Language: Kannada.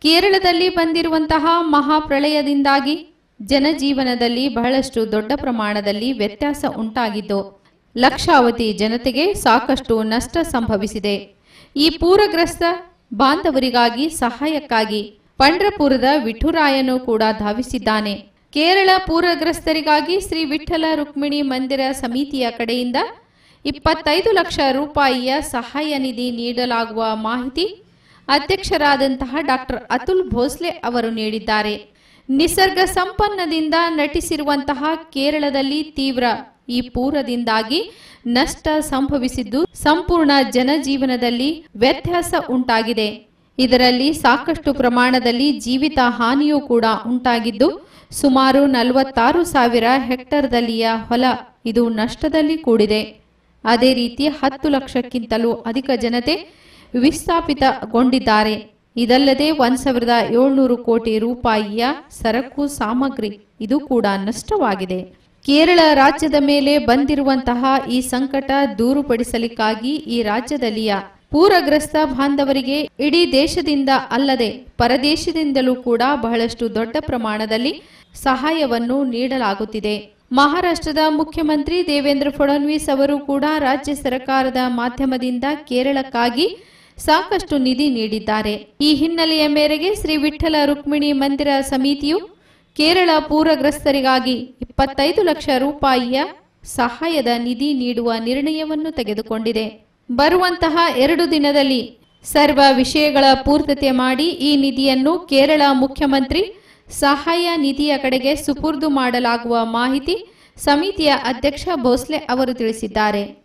ಕೇರಳದಲ್ಲಿ ಬಂದಿರುವಂತಹ ಮಹಾಪ್ರಳಯದಿಂದಾಗಿ ಜನಜೀವನದಲ್ಲಿ ಬಹಳಷ್ಟು ದೊಡ್ಡ ಪ್ರಮಾಣದಲ್ಲಿ ವ್ಯತ್ಯಾಸ ಉಂಟಾಗಿದ್ದು ಲಕ್ಷಾವಧಿ ಜನತೆಗೆ ಸಾಕಷ್ಟು ನಷ್ಟ ಸಂಭವಿಸಿದೆ ಈ ಪೂರಗ್ರಸ್ತ ಬಾಂಧವರಿಗಾಗಿ ಸಹಾಯಕ್ಕಾಗಿ ಪಂಡ್ರಪುರದ ವಿಠುರಾಯನು ಕೂಡ ಧಾವಿಸಿದ್ದಾನೆ ಕೇರಳ ಪೂರಗ್ರಸ್ತರಿಗಾಗಿ ಶ್ರೀ ವಿಠ್ಠಲ ರುಕ್ಮಿಣಿ ಮಂದಿರ ಸಮಿತಿಯ ಕಡೆಯಿಂದ ಇಪ್ಪತ್ತೈದು ಲಕ್ಷ ರೂಪಾಯಿಯ ಸಹಾಯ ನಿಧಿ ನೀಡಲಾಗುವ ಮಾಹಿತಿ ಅಧ್ಯಕ್ಷರಾದಂತಹ ಡಾಕ್ಟರ್ ಅತುಲ್ ಭೋಸ್ಲೆ ಅವರು ನೀಡಿದ್ದಾರೆ ನಿಸರ್ಗ ಸಂಪನ್ನದಿಂದ ನಟಿಸಿರುವಂತಹ ಕೇರಳದಲ್ಲಿ ತೀವ್ರ ಈ ಪೂರದಿಂದಾಗಿ ನಷ್ಟ ಸಂಭವಿಸಿದ್ದು ಸಂಪೂರ್ಣ ಜನಜೀವನದಲ್ಲಿ ವ್ಯತ್ಯಾಸ ಉಂಟಾಗಿದೆ ಇದರಲ್ಲಿ ಸಾಕಷ್ಟು ಪ್ರಮಾಣದಲ್ಲಿ ಜೀವಿತ ಹಾನಿಯೂ ಕೂಡ ಉಂಟಾಗಿದ್ದು ಸುಮಾರು ನಲವತ್ತಾರು ಸಾವಿರ ಹೆಕ್ಟರ್ದಲ್ಲಿಯ ಹೊಲ ಇದು ನಷ್ಟದಲ್ಲಿ ಕೂಡಿದೆ ಅದೇ ರೀತಿ ಹತ್ತು ಲಕ್ಷಕ್ಕಿಂತಲೂ ಅಧಿಕ ಜನತೆ ವಿಸ್ಥಾಪಿತಗೊಂಡಿದ್ದಾರೆ ಇದಲ್ಲದೆ ಒಂದ್ ಸಾವಿರದ ಏಳ್ನೂರು ಕೋಟಿ ರೂಪಾಯಿಯ ಸರಕು ಸಾಮಗ್ರಿ ಇದು ಕೂಡ ನಷ್ಟವಾಗಿದೆ ಕೇರಳ ರಾಜ್ಯದ ಮೇಲೆ ಬಂದಿರುವಂತಹ ಈ ಸಂಕಟ ದೂರುಪಡಿಸಲಿಕ್ಕಾಗಿ ಈ ರಾಜ್ಯದಲ್ಲಿಯ ಪೂರಗ್ರಸ್ತ ಬಾಂಧವರಿಗೆ ಇಡೀ ದೇಶದಿಂದ ಅಲ್ಲದೆ ಪರದೇಶದಿಂದಲೂ ಕೂಡ ಬಹಳಷ್ಟು ದೊಡ್ಡ ಪ್ರಮಾಣದಲ್ಲಿ ಸಹಾಯವನ್ನು ನೀಡಲಾಗುತ್ತಿದೆ ಮಹಾರಾಷ್ಟ್ರದ ಮುಖ್ಯಮಂತ್ರಿ ದೇವೇಂದ್ರ ಫಡ್ನವೀಸ್ ಅವರು ಕೂಡ ರಾಜ್ಯ ಸರ್ಕಾರದ ಮಾಧ್ಯಮದಿಂದ ಕೇರಳಕ್ಕಾಗಿ ಸಾಕಷ್ಟು ನಿಧಿ ನೀಡಿದ್ದಾರೆ ಈ ಹಿನ್ನೆಲೆಯ ಮೇರೆಗೆ ಶ್ರೀ ವಿಠ್ಠಲ ರುಕ್ಮಿಣಿ ಮಂದಿರ ಸಮಿತಿಯು ಕೇರಳ ಪೂರಗ್ರಸ್ತರಿಗಾಗಿ ಇಪ್ಪತ್ತೈದು ಲಕ್ಷ ರೂಪಾಯಿಯ ಸಹಾಯದ ನಿಧಿ ನೀಡುವ ನಿರ್ಣಯವನ್ನು ತೆಗೆದುಕೊಂಡಿದೆ ಬರುವಂತಹ ಎರಡು ದಿನದಲ್ಲಿ ಸರ್ವ ವಿಷಯಗಳ ಪೂರ್ತತೆ ಮಾಡಿ ಈ ನಿಧಿಯನ್ನು ಕೇರಳ ಮುಖ್ಯಮಂತ್ರಿ ಸಹಾಯ ನಿಧಿಯ ಕಡೆಗೆ ಸುಪುರ್ದು ಮಾಡಲಾಗುವ ಮಾಹಿತಿ ಸಮಿತಿಯ ಅಧ್ಯಕ್ಷ ಭೋಸ್ಲೆ ಅವರು ತಿಳಿಸಿದ್ದಾರೆ